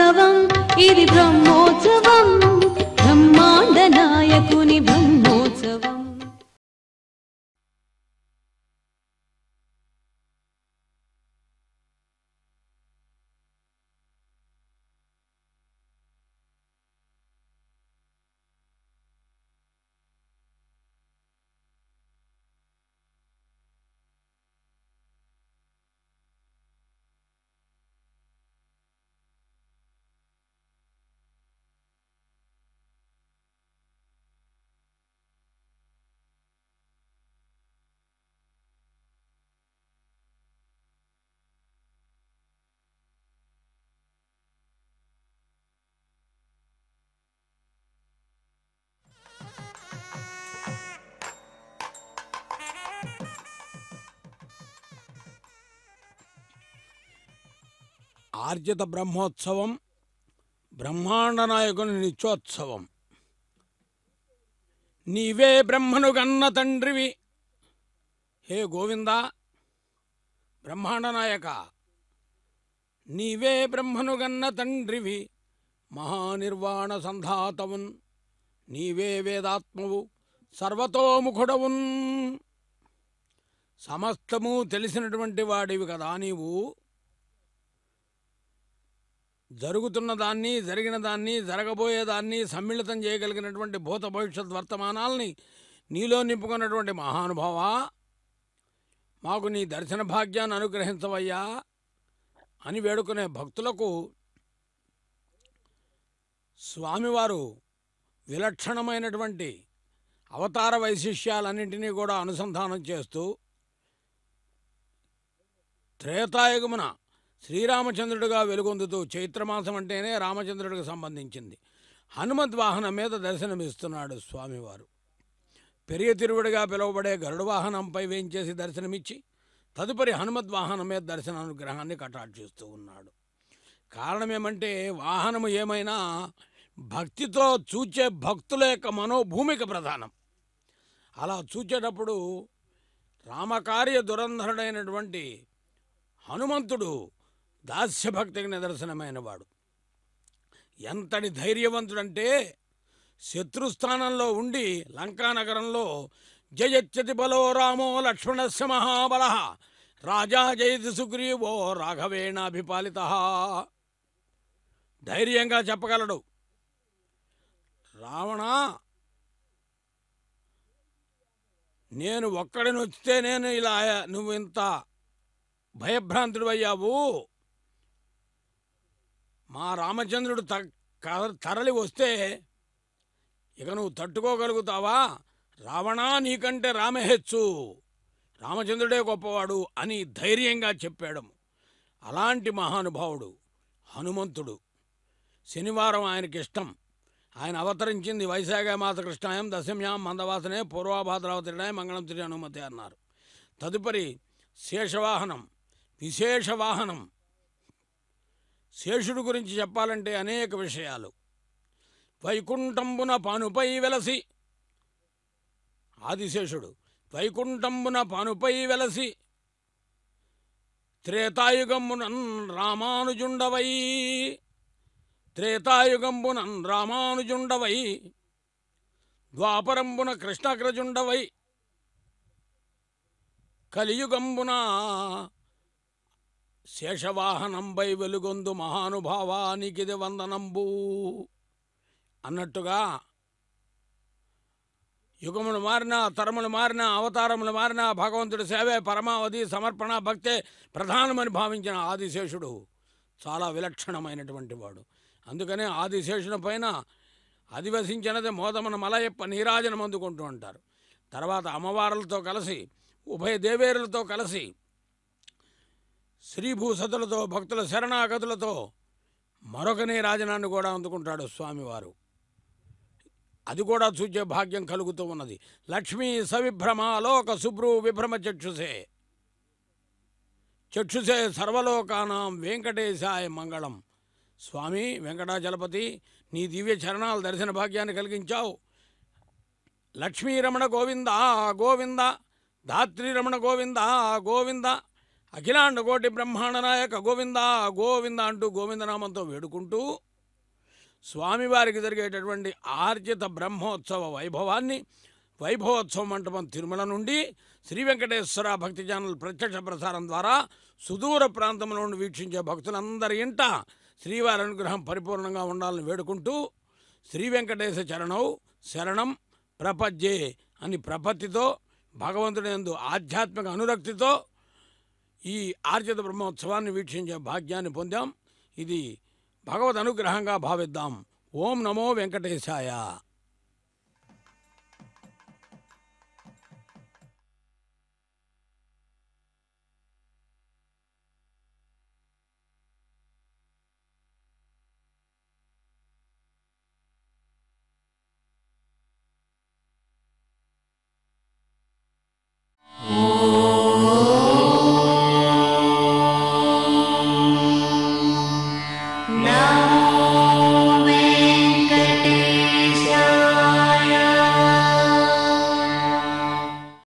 బ్రహ్మోత్సవం ఇది బ్రహ్మోత్సవం బ్రహ్మాండ నాయకుని బ్రహ్మోత్సవం ఆర్జిత బ్రహ్మోత్సవం బ్రహ్మాండ నాయకుని నిత్యోత్సవం నీవే బ్రహ్మను గన్న తండ్రివి హే గోవింద బ్రహ్మాండ నాయక నీవే బ్రహ్మను గన్న తండ్రివి మహానిర్వాణ సంధాతవున్ నీవే వేదాత్మవు సర్వతోముఖుడవున్ సమస్తము తెలిసినటువంటి వాడివి కదా నీవు జరుగుతున్న దాన్ని జరిగిన దాన్ని జరగబోయేదాన్ని సమ్మిళితం చేయగలిగినటువంటి భూత భవిష్యత్ వర్తమానాల్ని నీలో నింపుకున్నటువంటి మహానుభావ మాకు నీ దర్శన భాగ్యాన్ని అనుగ్రహించవయ్యా అని వేడుకునే భక్తులకు స్వామివారు విలక్షణమైనటువంటి అవతార వైశిష్యాలన్నింటినీ కూడా అనుసంధానం చేస్తూ త్రేతాయుగమున శ్రీరామచంద్రుడిగా వెలుగొందుతూ చైత్రమాసం అంటేనే రామచంద్రుడికి సంబంధించింది హనుమద్ వాహనం మీద దర్శనమిస్తున్నాడు స్వామివారు పెరియ తిరువుడిగా పిలువబడే గరుడ వాహనంపై వేయించేసి దర్శనమిచ్చి తదుపరి హనుమద్ వాహనం మీద దర్శన అనుగ్రహాన్ని కటాక్షిస్తూ ఉన్నాడు కారణం ఏమంటే వాహనము ఏమైనా భక్తితో చూచే భక్తుల యొక్క మనోభూమిక ప్రధానం అలా చూచేటప్పుడు రామకార్య దురంధరుడైనటువంటి హనుమంతుడు దాస్యభక్తికి నిదర్శనమైన వాడు ఎంతటి ధైర్యవంతుడంటే శత్రుస్థానంలో ఉండి లంకానగరంలో జయత్యతి బలో రామో లక్ష్మణస్య మహాబల రాజా జయతి సుగ్రీవో రాఘవేణాభిపాలిత ధైర్యంగా చెప్పగలడు రావణ నేను ఒక్కడిని వస్తే నేను ఇలా నువ్వు ఇంత భయభ్రాంతుడు అయ్యావు మా రామచంద్రుడు త క- తరలి వస్తే ఇక నువ్వు తట్టుకోగలుగుతావా రావణా నీకంటే రామే హెచ్చు రామచంద్రుడే గొప్పవాడు అని ధైర్యంగా చెప్పాడు అలాంటి మహానుభావుడు హనుమంతుడు శనివారం ఆయనకి ఇష్టం ఆయన అవతరించింది వైశాఖ మాస కృష్ణాయం దశమ్యాం మందవాసనే పూర్వాభాద్రావతిడాయ మంగళం శ్రీ హనుమతి అన్నారు తదుపరి శేషవాహనం విశేష వాహనం శేషుడు గురించి చెప్పాలంటే అనేక విషయాలు వైకుంఠంబున పానుపై వెలసి ఆదిశేషుడు వైకుంఠంబున పానుపై వెలసి త్రేతాయుగంబునన్ రామానుజుండవై త్రేతాయుగంబునన్ రామానుజుండవై ద్వాపరంబున కృష్ణగ్రజుండవై కలియుగంబున శేషవాహనంపై వెలుగొందు మహానుభావానికిది వందనంబు అన్నట్టుగా యుగములు మారినా తరములు మారినా అవతారములు మారినా భగవంతుడి సేవే పరమావధి సమర్పణ భక్తే ప్రధానమని భావించిన ఆదిశేషుడు చాలా విలక్షణమైనటువంటి వాడు అందుకనే ఆదిశేషుని పైన అధివసించినది మోదమన మలయప్ప నీరాజనం అందుకుంటూ ఉంటారు తర్వాత అమ్మవార్లతో కలిసి ఉభయ దేవేరులతో కలిసి శ్రీభూసతులతో భక్తుల శరణాగతులతో మరొక నీరాజనాన్ని కూడా అందుకుంటాడు స్వామివారు అది కూడా చూచే భాగ్యం కలుగుతూ ఉన్నది లక్ష్మీ సవిభ్రమ లోక శుభ్రు విభ్రమ చక్షుసే చక్షుసే సర్వలోకానాం వెంకటేశాయ మంగళం స్వామి వెంకటాచలపతి నీ దివ్య చరణాల దర్శన భాగ్యాన్ని కలిగించావు లక్ష్మీరమణ గోవింద గోవింద ధాత్రి రమణ గోవింద గోవింద అఖిలాండ కోటి బ్రహ్మాండ నాయక గోవింద గోవింద అంటూ గోవిందనామంతో వేడుకుంటూ స్వామివారికి జరిగేటటువంటి ఆర్జిత బ్రహ్మోత్సవ వైభవాన్ని వైభవోత్సవ మంటపం తిరుమల నుండి శ్రీ వెంకటేశ్వర భక్తి ఛానల్ ప్రత్యక్ష ప్రసారం ద్వారా సుదూర ప్రాంతంలో నుండి వీక్షించే భక్తులందరి ఇంట శ్రీవారి అనుగ్రహం పరిపూర్ణంగా ఉండాలని వేడుకుంటూ శ్రీ వెంకటేశ చరణం శరణం ప్రపజ్యే అని ప్రపత్తితో భగవంతుడి యందు ఆధ్యాత్మిక అనురక్తితో ఈ ఆర్జిత బ్రహ్మోత్సవాన్ని వీక్షించే భాగ్యాన్ని పొందాం ఇది భగవద్ అనుగ్రహంగా భావిద్దాం ఓం నమో వెంకటేశాయ